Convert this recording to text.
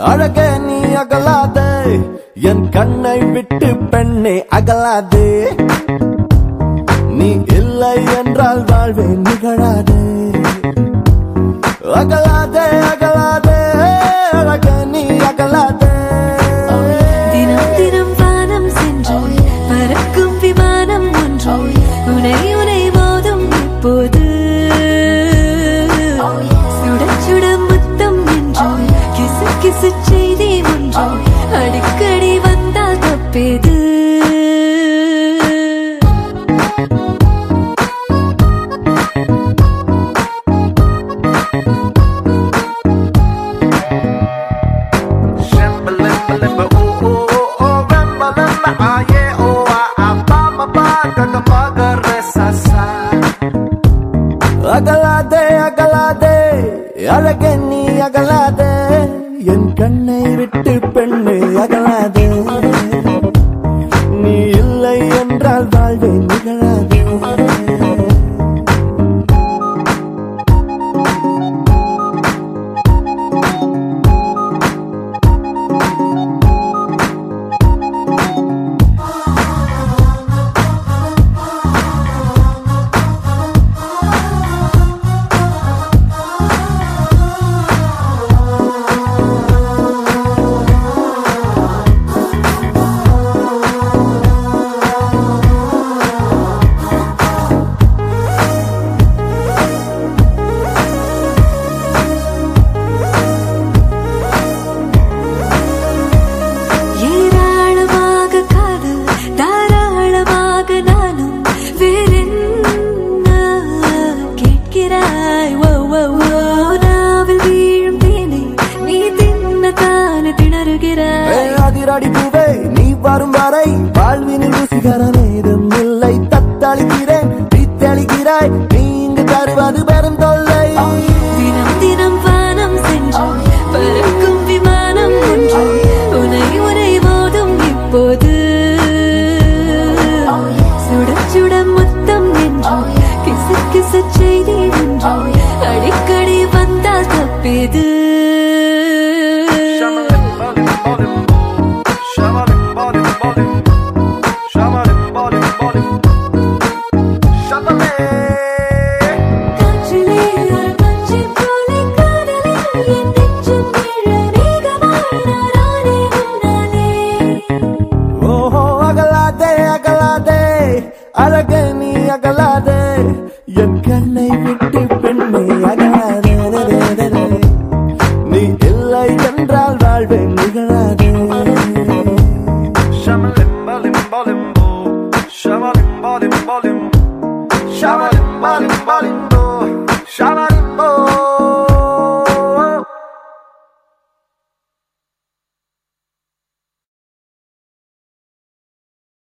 அழகே நீ அகலாதே என் கண்ணை விட்டு பெண்ணே அகலாதே நீ இல்லை என்றால் வாழ்வே நிகழாதே அகலாதே அகலாதே அழகே நீ அகலாதே தினம் தினம் வானம் சென்று பறக்கும் விமானம் ஒன்று உனை உனை மோதும் இப்போது சுட சுட முத்தம் என்று கிசு கிசு செய்தி ஒன்று அடிக்கடி வந்தால் தப்பேது Shimba limba limba ooh ooh ooh ooh Rimba limba ah yeah oh ah ah Ba ma ba ga ga ba ga re sa sa அகலாதே அகலாதே அழகே நீ அகலாதே என் கண்ணை விட்டு பெண்ணு அகலாதே நீ இல்லை என்றால் வாழ்வே நிகழாதே ஏராளமாக காதல் தாராளமாக நானும் வேறென்ன கேட்கிறாய் ஓ ஓ ஓ நாவில் வீழும் தேனை நீ தின்னத்தானே திணறுகிறாய் ஏ அதிரடி பூவே நீ வரும் வரை வாழ்வினில் ருசிகரம் ஏதும் இல்லை தத்தளிக்கிறேன் தீத்தளிக்கிறாய் நீ இங்கு தருவது பெரும் தொல்லை தினம் தினம் வானம் சென்று பறக்கும் விமானம் ஒன்று உனை உனை மோதும் இப்போது சுட சுட முத்தம் என்று கிசு கிசு செய்தி ஒன்று அடிக்கடி வந்தால் தப்பேது காற்றிலே ஒரு பச்சை போலே காதலே என் நெஞ்சம் விழ வேகமானானே உன்னாலே ஓஹோ அகலாதே அகலாதே அழகே நீ அகலாதே என் கண்ணை விட்டு பெண்ணை அகலாதே ரே, ரே, ரே, ரே. நீ இல்லை என்றால் வாழ்வே நிகழாதே Shama limba limba limbo Shama limba limba limbo Shama